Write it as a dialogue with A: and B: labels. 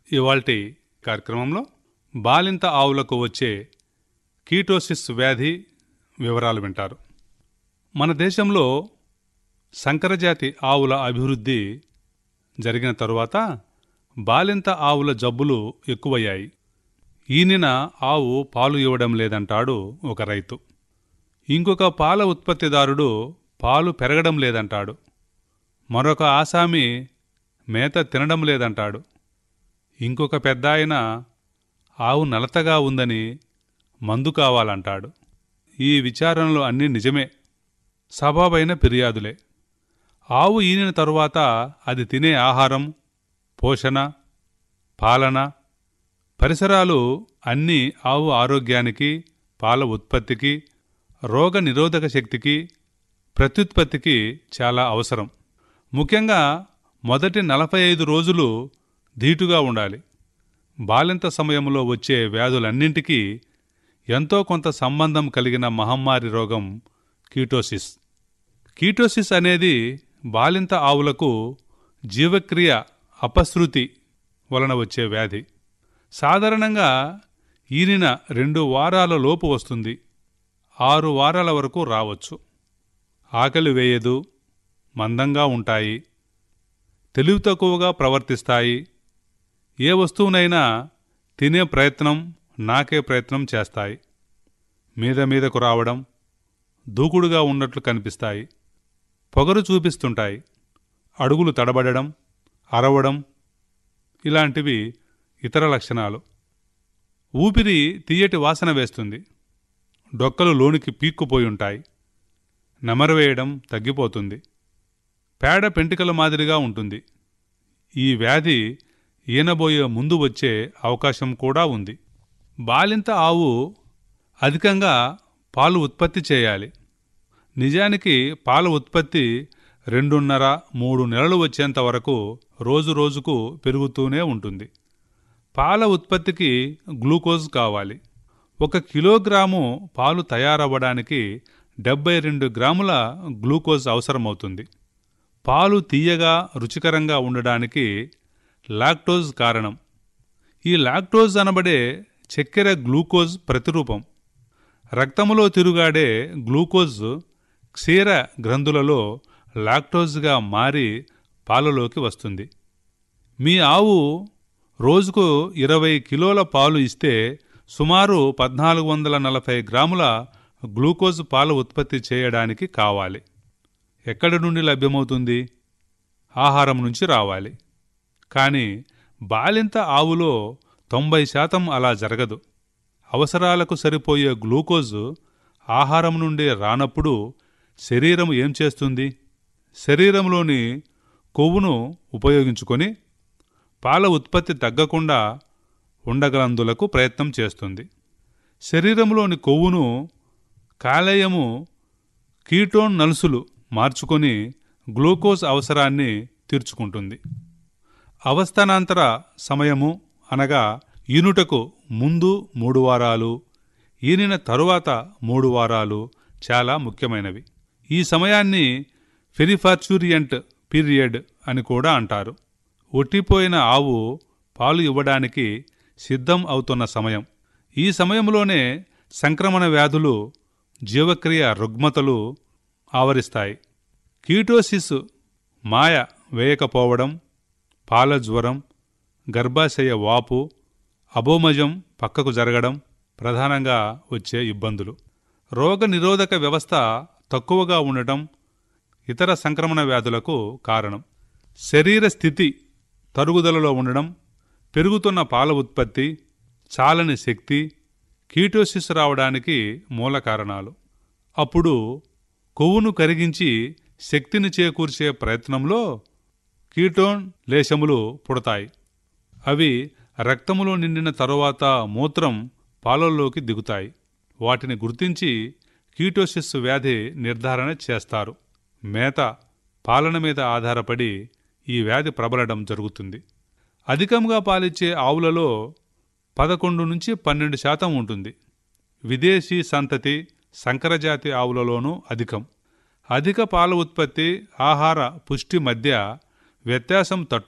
A: ఇవాల్టి కార్యక్రమంలో బాలింత ఆవులకు వచ్చే కీటోసిస్ వ్యాధి వివరాలు వింటారు మన దేశంలో సంకరజాతి ఆవుల అభివృద్ధి జరిగిన తరువాత బాలింత ఆవుల జబ్బులు ఎక్కువయ్యాయి ఈనిన ఆవు పాలు ఇవ్వడం లేదంటాడు ఒక రైతు ఇంకొక పాల ఉత్పత్తిదారుడు పాలు పెరగడం లేదంటాడు మరొక ఆసామి మేత తినడం లేదంటాడు ఇంకొక పెద్ద ఆయన ఆవు నలతగా ఉందని మందు కావాలంటాడు ఈ విచారణలు అన్నీ నిజమే సబాబైన ఫిర్యాదులే ఆవు ఈనిన తరువాత అది తినే ఆహారం పోషణ పాలన పరిసరాలు అన్నీ ఆవు ఆరోగ్యానికి పాల ఉత్పత్తికి రోగ నిరోధక శక్తికి ప్రత్యుత్పత్తికి చాలా అవసరం ముఖ్యంగా మొదటి నలభై ఐదు రోజులు ధీటుగా ఉండాలి బాలింత సమయంలో వచ్చే వ్యాధులన్నింటికీ ఎంతో కొంత సంబంధం కలిగిన మహమ్మారి రోగం కీటోసిస్ కీటోసిస్ అనేది బాలింత ఆవులకు జీవక్రియ అపశృతి వలన వచ్చే వ్యాధి సాధారణంగా ఈనిన రెండు వారాల లోపు వస్తుంది ఆరు వారాల వరకు రావచ్చు ఆకలి వేయదు మందంగా ఉంటాయి తెలివి తక్కువగా ప్రవర్తిస్తాయి ఏ వస్తువునైనా తినే ప్రయత్నం నాకే ప్రయత్నం చేస్తాయి మీద మీదకు రావడం దూకుడుగా ఉన్నట్లు కనిపిస్తాయి పొగరు చూపిస్తుంటాయి అడుగులు తడబడడం అరవడం ఇలాంటివి ఇతర లక్షణాలు ఊపిరి తీయటి వాసన వేస్తుంది డొక్కలు లోనికి పీక్కుపోయి ఉంటాయి నెమరవేయడం తగ్గిపోతుంది పేడ పెంటికల మాదిరిగా ఉంటుంది ఈ వ్యాధి ఈనబోయే ముందు వచ్చే అవకాశం కూడా ఉంది బాలింత ఆవు అధికంగా పాలు ఉత్పత్తి చేయాలి నిజానికి పాల ఉత్పత్తి రెండున్నర మూడు నెలలు వచ్చేంత వరకు రోజు రోజుకు పెరుగుతూనే ఉంటుంది పాల ఉత్పత్తికి గ్లూకోజ్ కావాలి ఒక కిలోగ్రాము పాలు తయారవ్వడానికి డెబ్బై రెండు గ్రాముల గ్లూకోజ్ అవసరమవుతుంది పాలు తీయగా రుచికరంగా ఉండడానికి లాక్టోజ్ కారణం ఈ లాక్టోజ్ అనబడే చక్కెర గ్లూకోజ్ ప్రతిరూపం రక్తములో తిరుగాడే గ్లూకోజ్ క్షీర గ్రంథులలో లాక్టోజ్గా మారి పాలలోకి వస్తుంది మీ ఆవు రోజుకు ఇరవై కిలోల పాలు ఇస్తే సుమారు పద్నాలుగు వందల నలభై గ్రాముల గ్లూకోజ్ పాలు ఉత్పత్తి చేయడానికి కావాలి ఎక్కడి నుండి లభ్యమవుతుంది ఆహారం నుంచి రావాలి కానీ బాలింత ఆవులో తొంభై శాతం అలా జరగదు అవసరాలకు సరిపోయే గ్లూకోజ్ ఆహారం నుండి రానప్పుడు శరీరం ఏం చేస్తుంది శరీరంలోని కొవ్వును ఉపయోగించుకొని పాల ఉత్పత్తి తగ్గకుండా ఉండగలందులకు ప్రయత్నం చేస్తుంది శరీరంలోని కొవ్వును కాలేయము కీటోన్ నలుసులు మార్చుకొని గ్లూకోజ్ అవసరాన్ని తీర్చుకుంటుంది అవస్థానాంతర సమయము అనగా ఈనుటకు ముందు మూడు వారాలు ఈనిన తరువాత మూడు వారాలు చాలా ముఖ్యమైనవి ఈ సమయాన్ని ఫెరిఫార్చురియంట్ పీరియడ్ అని కూడా అంటారు ఒట్టిపోయిన ఆవు పాలు ఇవ్వడానికి సిద్ధం అవుతున్న సమయం ఈ సమయంలోనే సంక్రమణ వ్యాధులు జీవక్రియ రుగ్మతలు ఆవరిస్తాయి కీటోసిస్ మాయ వేయకపోవడం పాల జ్వరం గర్భాశయ వాపు అభోమజం పక్కకు జరగడం ప్రధానంగా వచ్చే ఇబ్బందులు రోగ నిరోధక వ్యవస్థ తక్కువగా ఉండటం ఇతర సంక్రమణ వ్యాధులకు కారణం శరీర స్థితి తరుగుదలలో ఉండడం పెరుగుతున్న పాల ఉత్పత్తి చాలని శక్తి కీటోసిస్ రావడానికి మూల కారణాలు అప్పుడు కొవ్వును కరిగించి శక్తిని చేకూర్చే ప్రయత్నంలో కీటోన్ లేశములు పుడతాయి అవి రక్తములో నిండిన తరువాత మూత్రం పాలల్లోకి దిగుతాయి వాటిని గుర్తించి కీటోసిస్ వ్యాధి నిర్ధారణ చేస్తారు మేత పాలన మీద ఆధారపడి ఈ వ్యాధి ప్రబలడం జరుగుతుంది అధికంగా పాలిచ్చే ఆవులలో పదకొండు నుంచి పన్నెండు శాతం ఉంటుంది విదేశీ సంతతి సంకరజాతి ఆవులలోనూ అధికం అధిక పాల ఉత్పత్తి ఆహార పుష్టి మధ్య వ్యత్యాసం తట్టు